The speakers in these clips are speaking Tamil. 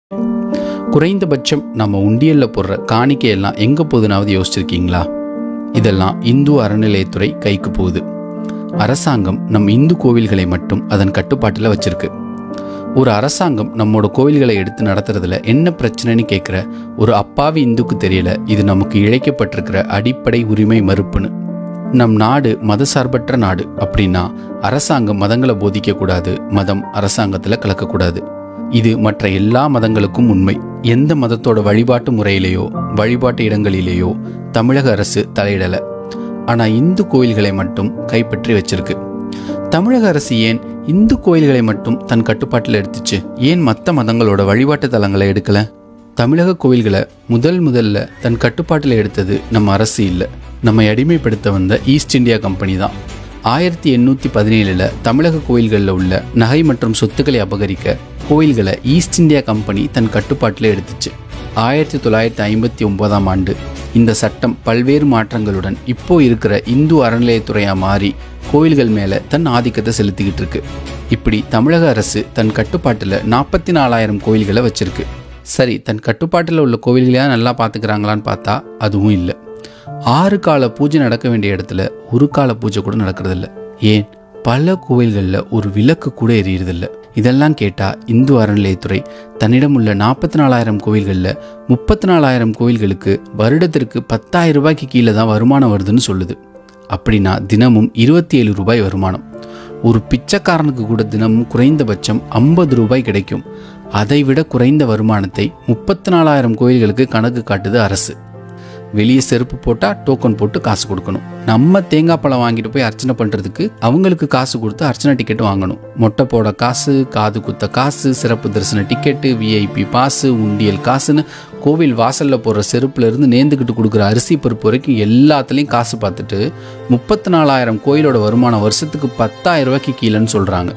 குறைந்தபட்சம் நம்ம உண்டியல்ல போடுற காணிக்கையெல்லாம் எங்கே போகுதுனாவது யோசிச்சிருக்கீங்களா இதெல்லாம் இந்து அறநிலையத்துறை கைக்கு போகுது அரசாங்கம் நம் இந்து கோவில்களை மட்டும் அதன் கட்டுப்பாட்டில் வச்சிருக்கு ஒரு அரசாங்கம் நம்மோட கோவில்களை எடுத்து நடத்துறதுல என்ன பிரச்சனைன்னு கேட்குற ஒரு அப்பாவி இந்துக்கு தெரியல இது நமக்கு இழைக்கப்பட்டிருக்கிற அடிப்படை உரிமை மறுப்புன்னு நம் நாடு மதசார்பற்ற நாடு அப்படின்னா அரசாங்கம் மதங்களை போதிக்கக்கூடாது மதம் அரசாங்கத்தில் கலக்கக்கூடாது இது மற்ற எல்லா மதங்களுக்கும் உண்மை எந்த மதத்தோட வழிபாட்டு முறையிலேயோ வழிபாட்டு இடங்களிலேயோ தமிழக அரசு தலையிடலை ஆனால் இந்து கோயில்களை மட்டும் கைப்பற்றி வச்சிருக்கு தமிழக அரசு ஏன் இந்து கோயில்களை மட்டும் தன் கட்டுப்பாட்டில் எடுத்துச்சு ஏன் மற்ற மதங்களோட வழிபாட்டு தலங்களை எடுக்கல தமிழக கோயில்களை முதல் முதல்ல தன் கட்டுப்பாட்டில் எடுத்தது நம்ம அரசு இல்லை நம்மை அடிமைப்படுத்த வந்த ஈஸ்ட் இந்தியா கம்பெனி தான் ஆயிரத்தி எண்ணூற்றி பதினேழில் தமிழக கோயில்களில் உள்ள நகை மற்றும் சொத்துக்களை அபகரிக்க கோயில்களை ஈஸ்ட் இந்தியா கம்பெனி தன் கட்டுப்பாட்டில் எடுத்துச்சு ஆயிரத்தி தொள்ளாயிரத்தி ஐம்பத்தி ஒன்பதாம் ஆண்டு இந்த சட்டம் பல்வேறு மாற்றங்களுடன் இப்போ இருக்கிற இந்து அறநிலையத்துறையா மாறி கோயில்கள் மேலே தன் ஆதிக்கத்தை செலுத்திக்கிட்டு இருக்கு இப்படி தமிழக அரசு தன் கட்டுப்பாட்டில் நாற்பத்தி நாலாயிரம் கோயில்களை வச்சிருக்கு சரி தன் கட்டுப்பாட்டில் உள்ள கோவில்களையா நல்லா பார்த்துக்கிறாங்களான்னு பார்த்தா அதுவும் இல்லை ஆறு கால பூஜை நடக்க வேண்டிய இடத்துல ஒரு கால பூஜை கூட நடக்கிறதில்ல ஏன் பல கோவில்களில் ஒரு விளக்கு கூட எரியறதில்ல இதெல்லாம் கேட்டால் இந்து அறநிலையத்துறை தன்னிடம் உள்ள நாற்பத்தி நாலாயிரம் கோவில்களில் முப்பத்தி நாலாயிரம் கோவில்களுக்கு வருடத்திற்கு பத்தாயிரம் ரூபாய்க்கு கீழே தான் வருமானம் வருதுன்னு சொல்லுது அப்படின்னா தினமும் இருபத்தி ஏழு ரூபாய் வருமானம் ஒரு பிச்சைக்காரனுக்கு கூட தினமும் குறைந்தபட்சம் ஐம்பது ரூபாய் கிடைக்கும் அதை விட குறைந்த வருமானத்தை முப்பத்தி நாலாயிரம் கோயில்களுக்கு கணக்கு காட்டுது அரசு வெளியே செருப்பு போட்டால் டோக்கன் போட்டு காசு கொடுக்கணும் நம்ம தேங்காய் பழம் வாங்கிட்டு போய் அர்ச்சனை பண்ணுறதுக்கு அவங்களுக்கு காசு கொடுத்து அர்ச்சனை டிக்கெட் வாங்கணும் மொட்டை போட காசு காது குத்த காசு சிறப்பு தரிசன டிக்கெட்டு விஐபி பாஸு உண்டியல் காசுன்னு கோவில் வாசலில் போடுற செருப்புல இருந்து நேர்ந்துக்கிட்டு கொடுக்குற அரிசி பருப்பு வரைக்கும் எல்லாத்துலேயும் காசு பார்த்துட்டு முப்பத்தி நாலாயிரம் கோயிலோட வருமானம் வருஷத்துக்கு பத்தாயிரம் ரூபாய்க்கு கீழேன்னு சொல்கிறாங்க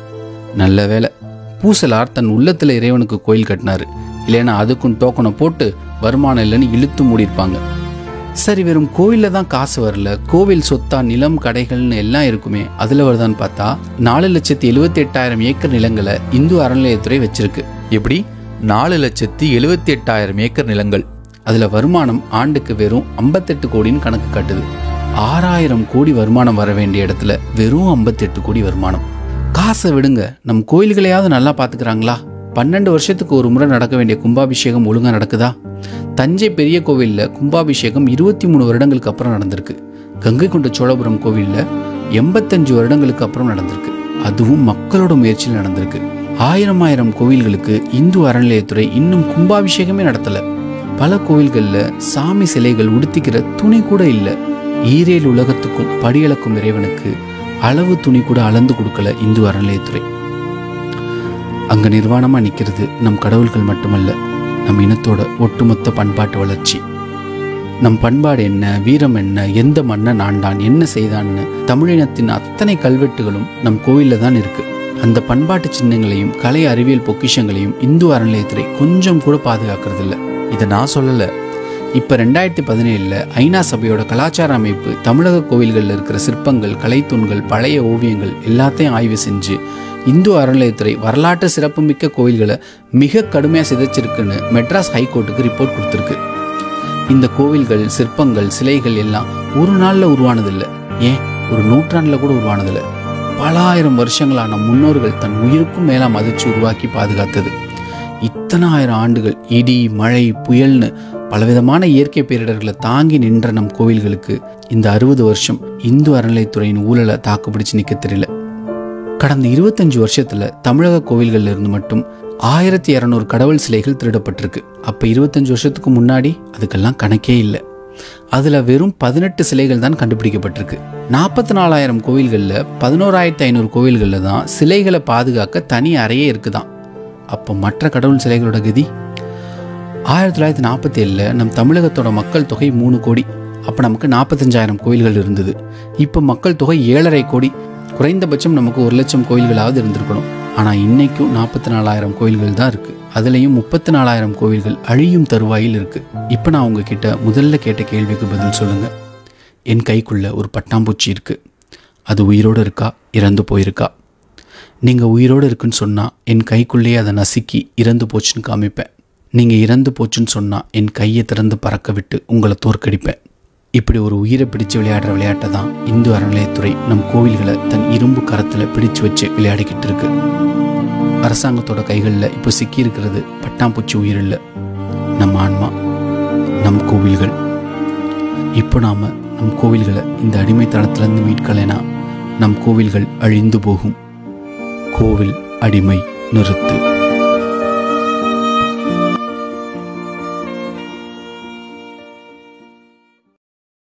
நல்ல வேலை பூசலார் தன் உள்ளத்தில் இறைவனுக்கு கோயில் கட்டினாரு இல்லைன்னா அதுக்கும் டோக்கனை போட்டு வருமானம் இல்லைன்னு இழுத்து மூடியிருப்பாங்க சரி வெறும் கோவிலில் தான் காசு வரல கோவில் சொத்தா நிலம் கடைகள்னு எல்லாம் இருக்குமே அதில் வருதான்னு பார்த்தா நாலு லட்சத்தி எழுபத்தி எட்டாயிரம் ஏக்கர் நிலங்களை இந்து அறநிலையத்துறை வச்சிருக்கு எப்படி நாலு லட்சத்தி எழுபத்தி எட்டாயிரம் ஏக்கர் நிலங்கள் அதில் வருமானம் ஆண்டுக்கு வெறும் ஐம்பத்தெட்டு கோடின்னு கணக்கு காட்டுது ஆறாயிரம் கோடி வருமானம் வர வேண்டிய இடத்துல வெறும் ஐம்பத்தெட்டு கோடி வருமானம் காசை விடுங்க நம் கோயில்களையாவது நல்லா பார்த்துக்கிறாங்களா பன்னெண்டு வருஷத்துக்கு ஒரு முறை நடக்க வேண்டிய கும்பாபிஷேகம் ஒழுங்காக நடக்குதா தஞ்சை பெரிய கோவிலில் கும்பாபிஷேகம் இருபத்தி மூணு வருடங்களுக்கு அப்புறம் நடந்திருக்கு கங்கை கொண்ட சோழபுரம் கோவிலில் எண்பத்தஞ்சு வருடங்களுக்கு அப்புறம் நடந்திருக்கு அதுவும் மக்களோட முயற்சியில் நடந்திருக்கு ஆயிரம் ஆயிரம் கோவில்களுக்கு இந்து அறநிலையத்துறை இன்னும் கும்பாபிஷேகமே நடத்தல பல கோவில்களில் சாமி சிலைகள் உடுத்திக்கிற துணி கூட இல்லை ஈரேல் உலகத்துக்கும் படியளக்கும் இறைவனுக்கு அளவு துணி கூட அளந்து கொடுக்கல இந்து அறநிலையத்துறை அங்க நிர்வாணமா நிக்கிறது நம் கடவுள்கள் மட்டுமல்ல நம் இனத்தோட ஒட்டுமொத்த பண்பாட்டு வளர்ச்சி நம் பண்பாடு என்ன வீரம் என்ன எந்த மன்னன் ஆண்டான் என்ன செய்தான்னு தமிழினத்தின் அத்தனை கல்வெட்டுகளும் நம் கோயிலில் தான் இருக்கு அந்த பண்பாட்டு சின்னங்களையும் கலை அறிவியல் பொக்கிஷங்களையும் இந்து அறநிலையத்துறை கொஞ்சம் கூட பாதுகாக்கிறது இல்ல இதை நான் சொல்லலை இப்போ ரெண்டாயிரத்தி பதினேழில் ஐநா சபையோட கலாச்சார அமைப்பு தமிழக கோவில்களில் இருக்கிற சிற்பங்கள் கலைத்தூண்கள் பழைய ஓவியங்கள் எல்லாத்தையும் ஆய்வு செஞ்சு இந்து அறநிலையத்துறை வரலாற்று சிறப்புமிக்க கோவில்களை மிக கடுமையாக சிதைச்சிருக்குன்னு மெட்ராஸ் ஹைகோர்ட்டுக்கு ரிப்போர்ட் கொடுத்துருக்கு இந்த கோவில்கள் சிற்பங்கள் சிலைகள் எல்லாம் ஒரு நாளில் உருவானதில்லை ஏன் ஒரு நூற்றாண்டில் கூட உருவானதில்லை பல ஆயிரம் வருஷங்களான முன்னோர்கள் தன் உயிருக்கும் மேலா மதிச்சு உருவாக்கி பாதுகாத்தது இத்தனை ஆயிரம் ஆண்டுகள் இடி மழை புயல்னு பலவிதமான இயற்கை பேரிடர்களை தாங்கி நின்ற நம் கோவில்களுக்கு இந்த அறுபது வருஷம் இந்து அறநிலைத்துறையின் ஊழலை தாக்குப்பிடிச்சு நிற்க தெரியல கடந்த இருபத்தஞ்சு வருஷத்துல தமிழக கோவில்கள்ல இருந்து மட்டும் ஆயிரத்தி இரநூறு கடவுள் சிலைகள் திருடப்பட்டிருக்கு அப்ப இருபத்தஞ்சு வருஷத்துக்கு முன்னாடி அதுக்கெல்லாம் கணக்கே இல்லை அதுல வெறும் பதினெட்டு சிலைகள் தான் கண்டுபிடிக்கப்பட்டிருக்கு நாற்பத்தி நாலாயிரம் கோவில்களில் பதினோராயிரத்தி ஐநூறு கோவில்களில் தான் சிலைகளை பாதுகாக்க தனி அறையே இருக்குதாம் அப்போ மற்ற கடவுள் சிலைகளோட கதி ஆயிரத்தி தொள்ளாயிரத்தி நாற்பத்தி ஏழில் நம் தமிழகத்தோட மக்கள் தொகை மூணு கோடி அப்போ நமக்கு நாற்பத்தஞ்சாயிரம் கோயில்கள் இருந்தது இப்போ மக்கள் தொகை ஏழரை கோடி குறைந்தபட்சம் நமக்கு ஒரு லட்சம் கோயில்களாவது இருந்திருக்கணும் ஆனால் இன்னைக்கும் நாற்பத்தி நாலாயிரம் கோயில்கள் தான் இருக்குது அதுலேயும் முப்பத்தி நாலாயிரம் கோயில்கள் அழியும் தருவாயில் இருக்குது இப்போ நான் உங்ககிட்ட முதல்ல கேட்ட கேள்விக்கு பதில் சொல்லுங்கள் என் கைக்குள்ள ஒரு பட்டாம்பூச்சி இருக்குது அது உயிரோடு இருக்கா இறந்து போயிருக்கா நீங்கள் உயிரோடு இருக்குன்னு சொன்னால் என் கைக்குள்ளேயே அதை நசுக்கி இறந்து போச்சுன்னு காமிப்பேன் நீங்கள் இறந்து போச்சுன்னு சொன்னால் என் கையை திறந்து பறக்க விட்டு உங்களை தோற்கடிப்பேன் இப்படி ஒரு உயிரை பிடிச்சு விளையாடுற விளையாட்டை தான் இந்து அறநிலையத்துறை நம் கோவில்களை தன் இரும்பு கரத்தில் பிடிச்சு வச்சு விளையாடிக்கிட்டு இருக்கு அரசாங்கத்தோட கைகளில் இப்போ சிக்கி இருக்கிறது பட்டாம்பூச்சி உயிர் இல்லை நம் ஆன்மா நம் கோவில்கள் இப்போ நாம் நம் கோவில்களை இந்த அடிமைத்தனத்திலேருந்து மீட்கலைனா நம் கோவில்கள் அழிந்து போகும் கோவில் அடிமை நிறுத்து